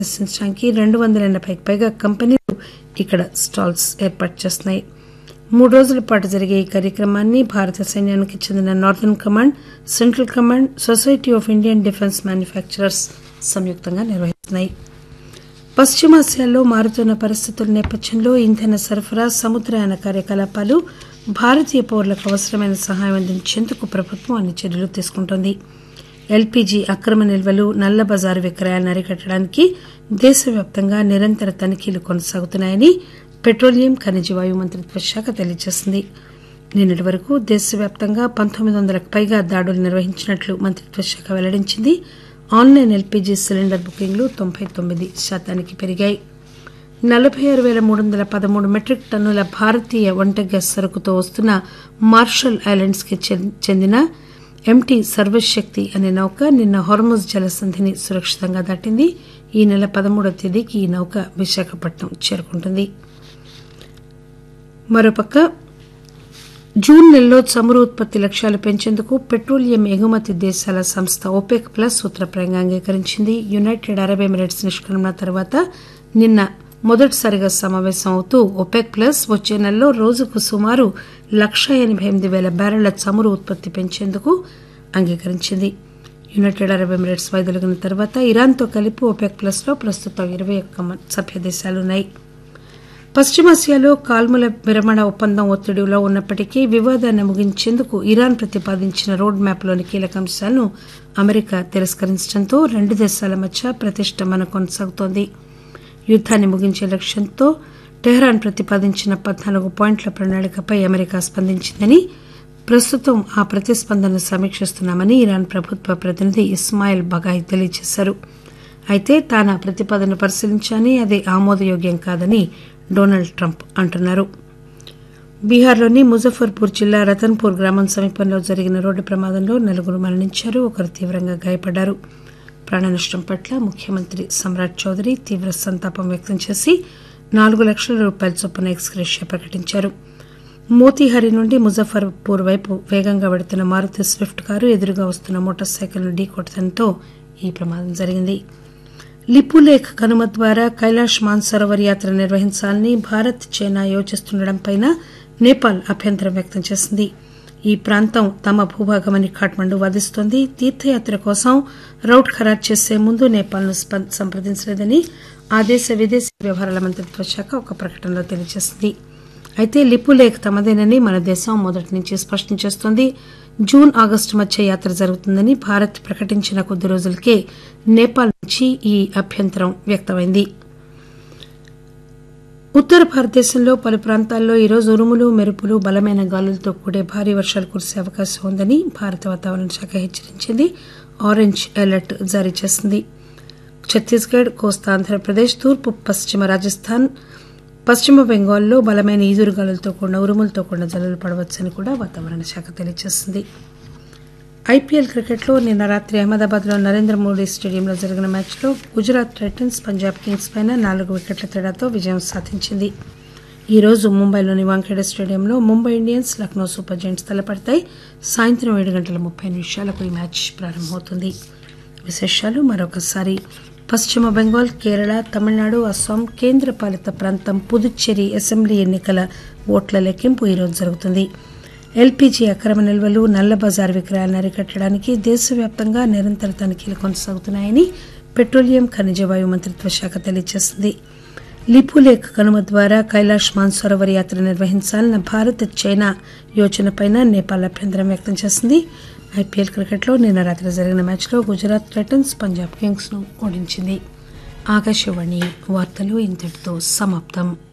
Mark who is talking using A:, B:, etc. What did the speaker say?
A: ప్రదర్శించడానికి రెండు వందల ఎనభైకి పైగా కంపెనీలు ఇక్కడ స్టాల్స్ ఏర్పాటు చేస్తున్నాయి మూడు రోజుల పాటు జరిగే ఈ కార్యక్రమాన్ని భారత సైన్యానికి చెందిన northern command central command society of Indian defence manufacturers సంయుక్తంగా నిర్వహిస్తున్నాయి పశ్చిమాసియాలో మారుతున్న పరిస్థితుల నేపథ్యంలో ఇంధన సరఫరా సముద్రయాన కార్యకలాపాలు భారతీయ పౌరులకు అవసరమైన సహాయం అందించేందుకు ప్రభుత్వం అన్ని చర్యలు తీసుకుంటోంది ఎల్పీజీ అక్రమ నిల్వలు నల్ల బజారు విక్రయాలను అరికట్టడానికి దేశవ్యాప్తంగా నిరంతర తనిఖీలు కొనసాగుతున్నాయని పెట్రోలియం ఖనిజ వాయు మంత్రిత్వ శాఖ తెలియజేసింది నిన్నటి వరకు దేశవ్యాప్తంగా పంతొమ్మిది వందలకు పైగా దాడులు నిర్వహించినట్లు మంత్రిత్వ శాఖ వెల్లడించింది ఆన్లైన్ ఎల్పీజీ సిలిండర్ బుకింగ్లు తొంభై తొమ్మిది శాతానికి పెరిగాయి నలభై ఆరు పేల మూడు వందల పదమూడు మెట్రిక్ టన్నుల భారతీయ వంట గ్యాస్ సరుకుతో వస్తున్న మార్షల్ ఐలాండ్స్ కి చెందిన ఎంటీ సర్వశక్తి అనే నౌక నిన్న హార్ముజ్ జలసంధిని సురక్షితంగా దాటింది ఈ నెల పదమూడవ తేదీకి ఈ నౌక విశాఖపట్నం చేరుకుంటుంది మరోపక్క జూన్ నెలలో చమురు ఉత్పత్తి లక్ష్యాలు పెంచేందుకు పెట్రోలియం ఎగుమతి దేశాల సంస్థ ఒపెక్ ప్లస్ సూత్రప్రాయంగా అంగీకరించింది యునైటెడ్ అరబ్ ఎమిరేట్స్ నిష్క్రమణ తర్వాత నిన్న మొదటిసారిగా సమావేశం అవుతూ ఒపెక్ ప్లస్ వచ్చే నెలలో రోజుకు సుమారు లక్ష ఎనబై ఎనిమిది పేల బ్యారెళ్ల చమురు ఉత్పత్తి పెంచేందుకు అంగీకరించింది యునైటెడ్ అరబ్ ఎమిరేట్స్ వైదొలిగిన తర్వాత ఇరాన్తో కలిపి ఒపెక్ ప్లస్ లో ప్రస్తుతం ఇరవై ఒక్క సభ్య దేశాలున్నాయి పశ్చిమాసియాలో కాల్ముల విరమణ ఒప్పందం ఒత్తిడిలో ఉన్నప్పటికీ వివాదాన్ని ముగించేందుకు ఇరాన్ ప్రతిపాదించిన రోడ్ మ్యాప్లోని కీలక అంశాలను అమెరికా తిరస్కరించడంతో రెండు దేశాల మధ్య ప్రతిష్టంభన కొనసాగుతోంది యుద్దాన్ని ముగించే లక్ష్యంతో టెహ్రాన్ ప్రతిపాదించిన పద్నాలుగు పాయింట్ల ప్రణాళికపై అమెరికా స్పందించిందని ప్రస్తుతం ఆ ప్రతిస్పందనను సమీక్షిస్తున్నామని ఇరాన్ ప్రభుత్వ ప్రతినిధి ఇస్మాయిల్ బగాయ్ తెలియజేశారు అయితే తాను ఆ ప్రతిపాదన పరిశీలించాని అది ఆమోదయోగ్యం కాదని డొనాల్డ్ ట్రంప్ అంటున్నారు బీహార్లోని ముజఫర్పూర్ జిల్లా రతన్పూర్ గ్రామం సమీపంలో జరిగిన రోడ్డు ప్రమాదంలో నలుగురు మరణించారు ఒకరు తీవ్రంగా గాయపడ్డారు ప్రాణనష్టం పట్ల ముఖ్యమంత్రి సమ్రాట్ చౌదరి తీవ్ర సంతాపం వ్యక్తం చేసి నాలుగు లక్షల రూపాయల చొప్పున ఎక్స్గ్రేషియా ప్రకటించారు మోతీహరి నుండి ముజఫర్పూర్ వైపు వేగంగా వెడుతున్న మారుతి స్విఫ్ట్ కారు ఎదురుగా వస్తున్న మోటార్ సైకిల్ను ఢీకొట్టడంతో ఈ ప్రమాదం జరిగింది లిపులేఖ్ కనుమ ద్వారా కైలాష్ మాన్సరోవర్ యాత్ర నిర్వహించాలని భారత్ చైనా యోచిస్తుండటంపై నేపాల్ అభ్యంతరం వ్యక్తం చేసింది ఈ ప్రాంతం తమ భూభాగమని ఖాట్మండు వాదిస్తోంది తీర్థయాత్ర కోసం రౌట్ ఖరారు చేసే ముందు నేపాల్ను సంప్రదించలేదని ఆ దేశ విదేశీ వ్యవహారాల మంత్రిత్వ శాఖ ఒక ప్రకటనలో తెలియజేసింది అయితే లిపులేఖ్ తమదేనని మన దేశం మొదటి నుంచి స్పష్టం చేస్తోంది జూన్ ఆగస్టు మధ్య యాత్ర జరుగుతుందని భారత్ ప్రకటించిన కొద్ది రోజులకే నేపాల్ నుంచి ఈ అభ్యంతరం వ్యక్తమైంది ఉత్తర భారతదేశంలో పలు ప్రాంతాల్లో ఈరోజు ఉరుములు మెరుపులు బలమైన గాలులతో కూడే భారీ వర్షాలు కురిసే అవకాశం ఉందని భారత వాతావరణ శాఖ హెచ్చరించింది ఆరెంజ్ అలర్ట్ జారీ చేసింది ఛత్తీస్గఢ్ కోస్తా ఆంధ్రప్రదేశ్ తూర్పు పశ్చిమ రాజస్థాన్ పశ్చిమ బెంగాల్లో బలమైన ఈదురుగాలులతో కూడిన ఉరుములతో కూడిన జల్లులు పడవచ్చని కూడా వాతావరణ శాఖ తెలియజేసింది ఐపీఎల్ క్రికెట్లో నిన్న రాత్రి అహ్మదాబాద్లో నరేంద్ర మోడీ స్టేడియంలో జరిగిన మ్యాచ్లో గుజరాత్ టైటన్స్ పంజాబ్ కింగ్స్ పైన నాలుగు వికెట్ల తేడాతో విజయం సాధించింది ఈ రోజు ముంబైలోని వాంఖేడే స్టేడియంలో Mumbai Indians Lucknow super giants తలపడతాయి సాయంత్రం ఏడు గంటల ముప్పై నిమిషాలకు ఈ మ్యాచ్ ప్రారంభమవుతుంది విశేషాలు మరొకసారి పశ్చిమ బెంగాల్ కేరళ తమిళనాడు అస్సాం కేంద్రపాలిత ప్రాంతం పుదుచ్చేరి అసెంబ్లీ ఎన్నికల ఓట్ల లెక్కింపు ఈరోజు జరుగుతుంది ఎల్పీజీ అక్రమ నిల్వలు నల్ల బజార్ విక్రయాలను అరికట్టడానికి దేశవ్యాప్తంగా నిరంతర తనిఖీలు కొనసాగుతున్నాయని పెట్రోలియం ఖనిజ వాయు మంత్రిత్వ శాఖ తెలియజేసింది లిపులేఖ్ కనుమ ద్వారా కైలాష్ మాన్సరోవర్ యాత్ర నిర్వహించాలన్న భారత్ చైనా యోచనపై నేపాల్ అభ్యంతరం వ్యక్తం చేసింది ఐపీఎల్ క్రికెట్లో నిన్న రాత్రి జరిగిన మ్యాచ్లో గుజరాత్ టైటన్స్ పంజాబ్ కింగ్స్ ను ఓడించింది ఆకాశవాణి వార్తలు ఇంతటితో సమాప్తం